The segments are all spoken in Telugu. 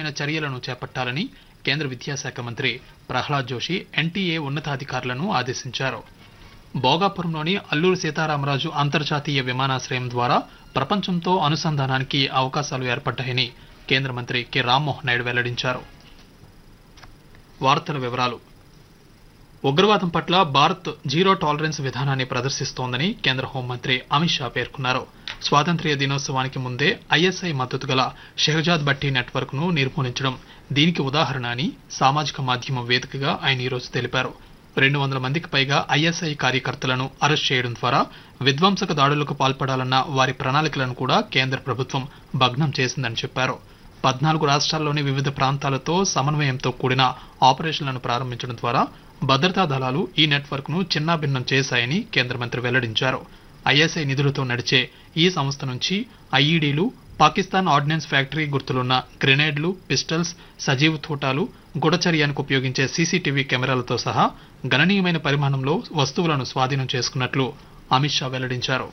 పటిష్టమైన చర్యలను చేపట్టాలని కేంద్ర విద్యాశాఖ మంత్రి ప్రహ్లాద్ జోషి ఎన్టీఏ ఉన్నతాధికారులను ఆదేశించారు భోగాపురంలోని అల్లూరు సీతారామరాజు అంతర్జాతీయ విమానాశ్రయం ద్వారా ప్రపంచంతో అనుసంధానానికి అవకాశాలు ఏర్పడ్డాయని కేంద్ర మంత్రి కె రామ్మోహన్ నాయుడు వెల్లడించారు వార్తల వివరాలు ఉగ్రవాదం పట్ల భారత్ జీరో టాలరెన్స్ విధానాన్ని ప్రదర్శిస్తోందని కేంద్ర హోంమంత్రి అమిత్ షా పేర్కొన్నారు స్వాతంత్ర్య దినోత్సవానికి ముందే ఐఎస్ఐ మద్దతు గల షెహజాద్ భట్టి నెట్వర్క్ ను నిర్మూలించడం దీనికి ఉదాహరణ అని సామాజిక మాధ్యమం వేదికగా ఆయన ఈరోజు తెలిపారు రెండు వందల మందికి పైగా ఐఎస్ఐ కార్యకర్తలను అరెస్ట్ చేయడం ద్వారా విధ్వంసక దాడులకు పాల్పడాలన్న వారి ప్రణాళికలను కూడా కేంద్ర ప్రభుత్వం భగ్నం చేసిందని చెప్పారు పద్నాలుగు రాష్ట్రాల్లోని వివిధ ప్రాంతాలతో సమన్వయంతో కూడిన ఆపరేషన్లను ప్రారంభించడం ద్వారా భద్రతా దళాలు ఈ నెట్వర్క్ ను చిన్నాభిన్నం చేశాయని కేంద్ర మంత్రి వెల్లడించారు ఐఎస్ఐ నిధులతో నడిచే ఈ సంస్థ నుంచి ఐఈడీలు పాకిస్తాన్ ఆర్డినెన్స్ ఫ్యాక్టరీ గుర్తులున్న గ్రెనేడ్లు పిస్టల్స్ సజీవ తూటాలు గుడచర్యానికి ఉపయోగించే సీసీటీవీ కెమెరాలతో సహా గణనీయమైన పరిమాణంలో వస్తువులను స్వాధీనం చేసుకున్నట్లు అమిత్ షా వెల్లడించారు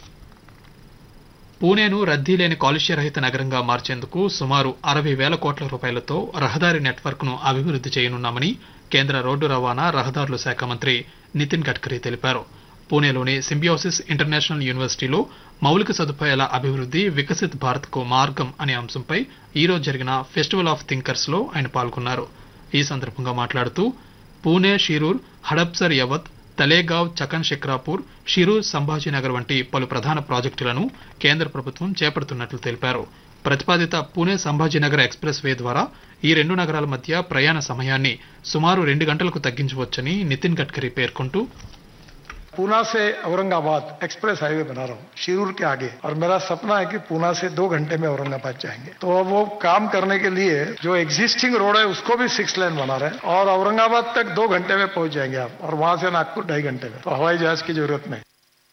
పూణేను రద్దీ లేని కాలుష్యరహిత నగరంగా మార్చేందుకు సుమారు అరవై వేల కోట్ల రూపాయలతో రహదారి నెట్వర్క్ ను అభివృద్ధి చేయనున్నామని కేంద్ర రోడ్డు రవాణా రహదారుల శాఖ మంత్రి నితిన్ గడ్కరీ తెలిపారు పూణేలోని సింబియోసిస్ ఇంటర్నేషనల్ యూనివర్సిటీలో మౌలిక సదుపాయాల అభివృద్ధి వికసిత్ భారత్ కు మార్గం అనే అంశంపై ఈ రోజు జరిగిన ఫెస్టివల్ ఆఫ్ థింకర్స్ లో ఆయన పాల్గొన్నారు ఈ సందర్భంగా మాట్లాడుతూ పూణే షిరూర్ హడప్సర్ యవత్ తలేగావ్ చకన్ శిక్రాపూర్ షిరూర్ సంభాజీనగర్ వంటి పలు ప్రధాన ప్రాజెక్టులను కేంద్ర ప్రభుత్వం చేపడుతున్నట్లు తెలిపారు ప్రతిపాదిత పూణే సంభాజీనగర్ ఎక్స్ప్రెస్ వే ద్వారా ఈ రెండు నగరాల మధ్య ప్రయాణ సమయాన్ని సుమారు రెండు గంటలకు తగ్గించవచ్చని నితిన్ గడ్కరీ పేర్కొంటూ पूना से औरंगाबाद एक्सप्रेस हाईवे बना रहा हूँ शिरूर के आगे और मेरा सपना है कि पूना से दो घंटे में औरंगाबाद जाएंगे तो अब वो काम करने के लिए जो एग्जिस्टिंग रोड है उसको भी सिक्स लेन बना रहे हैं और औरंगाबाद तक दो घंटे में पहुंच जाएंगे आप और वहां से नागपुर ढाई घंटे में तो हवाई जहाज की जरूरत नहीं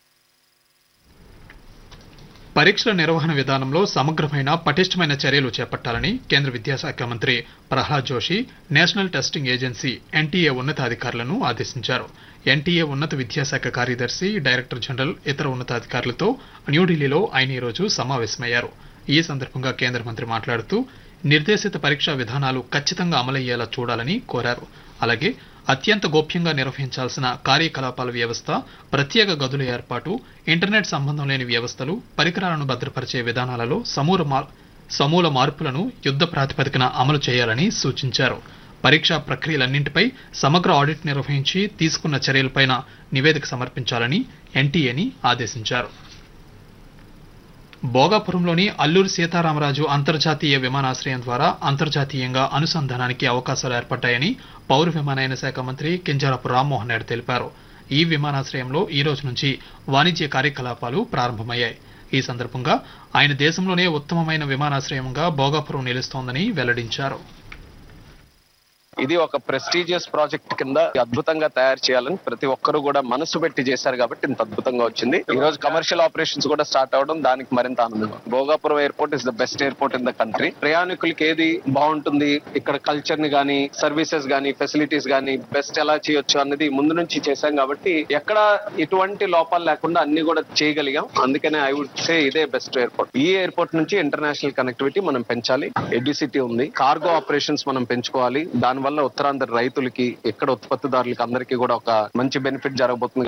పరీక్షల నిర్వహణ విధానంలో సమగ్రమైన పటిష్టమైన చర్యలు చేపట్టాలని కేంద్ర విద్యాశాఖ మంత్రి Prahlad Joshi national testing agency NTA ఉన్నతాధికారులను ఆదేశించారు ఎన్టీఏ ఉన్నత విద్యాశాఖ కార్యదర్శి డైరెక్టర్ జనరల్ ఇతర ఉన్నతాధికారులతో న్యూఢిల్లీలో ఆయన ఈరోజు సమావేశమయ్యారు ఈ సందర్భంగా కేంద్ర మంత్రి మాట్లాడుతూ నిర్దేశిత పరీక్షా విధానాలు ఖచ్చితంగా అమలయ్యేలా చూడాలని కోరారు అలాగే అత్యంత గోప్యంగా నిర్వహించాల్సిన కార్యకలాపాల వ్యవస్థ ప్రత్యేక గదుల ఏర్పాటు ఇంటర్నెట్ సంబంధం లేని వ్యవస్థలు పరికరాలను భద్రపరిచే విధానాలలో సమూల మార్- సమూల మార్పులను యుద్ధ ప్రాతిపదికన అమలు చేయాలని సూచించారు పరీక్షా ప్రక్రియలన్నింటిపై సమగ్ర ఆడిట్ నిర్వహించి తీసుకున్న చర్యలపైన నివేదిక సమర్పించాలని ఎన్టీఏని ఆదేశించారు భోగాపురంలోని అల్లూరి సీతారామరాజు అంతర్జాతీయ విమానాశ్రయం ద్వారా అంతర్జాతీయంగా అనుసంధానానికి అవకాశాలు ఏర్పడ్డాయని పౌర విమానయాన శాఖ మంత్రి కింజరాపు రామ్మోహన్ నాయుడు తెలిపారు ఈ విమానాశ్రయంలో ఈ రోజు నుంచి వాణిజ్య కార్యకలాపాలు ప్రారంభమయ్యాయి ఈ సందర్భంగా ఆయన దేశంలోనే ఉత్తమమైన విమానాశ్రయంగా భోగాపురం నిలుస్తోందని వెల్లడించారు ఇది ఒక ప్రెస్టీజియస్ ప్రాజెక్ట్ కింద అద్భుతంగా తయారు చేయాలని ప్రతి ఒక్కరు కూడా మనసు పెట్టి చేశారు కాబట్టి ఇంత అద్భుతంగా వచ్చింది ఈ రోజు కమర్షియల్ ఆపరేషన్స్ కూడా స్టార్ట్ అవడం దానికి మరింత ఆనందం Bhogapuram airport is the best airport in the country ప్రయాణికులకి ఏది బాగుంటుంది ఇక్కడ కల్చర్ ని గానీ సర్వీసెస్ గానీ ఫెసిలిటీస్ గానీ బెస్ట్ ఎలా చేయొచ్చు అన్నది ముందు నుంచి చేశాం కాబట్టి ఎక్కడ ఎటువంటి లోపాలు లేకుండా అన్ని కూడా చేయగలిగాం అందుకనే ఐ వుడ్ సే ఇదే బెస్ట్ ఎయిర్పోర్ట్ ఈ ఎయిర్పోర్ట్ నుంచి ఇంటర్నేషనల్ కనెక్టివిటీ మనం పెంచాలి ఎడ్యుసిటీ ఉంది కార్గో ఆపరేషన్స్ మనం పెంచుకోవాలి దానివల్ల ఉత్తరాంధ్ర రైతులకి ఇక్కడ ఉత్పత్తిదారులకి అందరికీ కూడా ఒక మంచి బెనిఫిట్ జరగబోతుంది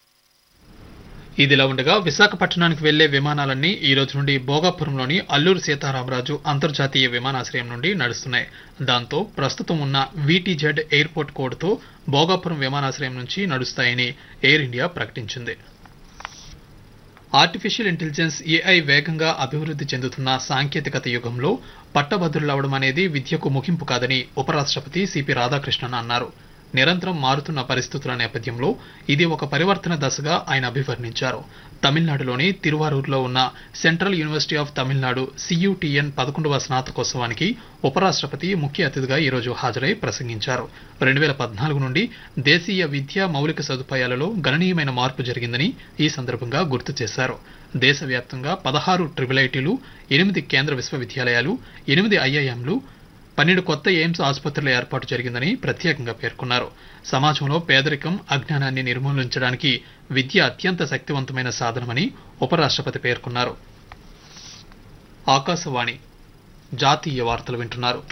ఇదిలా ఉండగా విశాఖపట్నానికి వెళ్లే విమానాలన్నీ ఈ రోజు నుండి భోగాపురంలోని అల్లూరు సీతారామరాజు అంతర్జాతీయ విమానాశ్రయం నుండి నడుస్తున్నాయి దాంతో ప్రస్తుతం ఉన్న వీటీజెడ్ ఎయిర్పోర్ట్ కోడ్తో భోగాపురం విమానాశ్రయం నుంచి నడుస్తాయని ఎయిర్ ఇండియా ప్రకటించింది ఆర్టిఫిషియల్ ఇంటెలిజెన్స్ ఏఐ వేగంగా అభివృద్ధి చెందుతున్న సాంకేతికత యుగంలో పట్టభద్రులవడం అనేది విద్యకు ముగింపు కాదని ఉపరాష్ట్రపతి సిపి రాధాకృష్ణన్ అన్నారు నిరంతరం మారుతున్న పరిస్థితుల నేపథ్యంలో ఇది ఒక పరివర్తన దశగా ఆయన అభివర్ణించారు తమిళనాడులోని తిరువారూరులో ఉన్న central university of Tamil Nadu CUTN పదకొండవ స్నాతకోత్సవానికి ఉపరాష్ట్రపతి ముఖ్య అతిథిగా ఈరోజు హాజరై ప్రసంగించారు రెండు వేల పద్నాలుగు నుండి దేశీయ విద్యా మౌలిక సదుపాయాలలో గణనీయమైన మార్పు జరిగిందని ఈ సందర్భంగా గుర్తు చేశారు దేశవ్యాప్తంగా పదహారు ట్రిపుల్ ఐటీలు ఎనిమిది కేంద్ర విశ్వవిద్యాలయాలు ఎనిమిది ఐఐఎంలు పన్నెండు కొత్త ఎయిమ్స్ ఆసుపత్రుల ఏర్పాటు జరిగిందని ప్రత్యేకంగా పేర్కొన్నారు సమాజంలో పేదరికం అజ్ఞానాన్ని నిర్మూలించడానికి విద్య అత్యంత శక్తివంతమైన సాధనమని ఉపరాష్ట్రపతి పేర్కొన్నారు ఆకాశవాణి జాతీయ వార్తలు వింటున్నారు